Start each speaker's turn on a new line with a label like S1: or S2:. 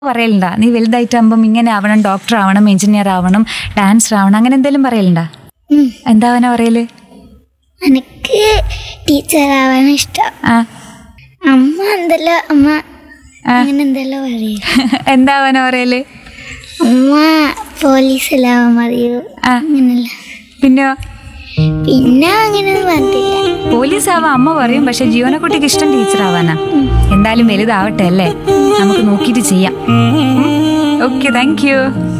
S1: പറയലുണ്ടാ നീ വലുതായിട്ടാകുമ്പം ഇങ്ങനെ ആവണം ഡോക്ടർ ആവണം എഞ്ചിനീയർ ആവണം ഡാൻസർ ആവണം അങ്ങനെ എന്തെങ്കിലും പറയലുണ്ടാ
S2: ഉം.
S1: എന്താവനാ പറയല്
S2: എനിക്ക് ടീച്ചറാവാൻ ഇഷ്ടം
S1: ആ
S2: അമ്മ എന്തല്ലോ അമ്മ
S1: ആ.
S2: അങ്ങനെ എന്തല്ലോ പറയും
S1: എന്താവനാ പറയല്
S2: അമ്മ പോലീസിലാവാൻ പറയൂ
S1: ആ
S2: അങ്ങനല്ല
S1: പിന്നെയോ
S2: പിന്നെ അങ്ങനെയൊന്നും പറഞ്ഞില്ല
S1: പോലീസ് ആവാൻ അമ്മ പറയും പക്ഷെ ജീവനക്കുട്ടിക്ക് ഇഷ്ടം ടീച്ചർ ആവാനാ എന്തായാലും വലുതാവട്ടെ അല്ലേ നമുക്ക് നോക്കിയിട്ട് ചെയ്യാം ഓക്കെ താങ്ക് യു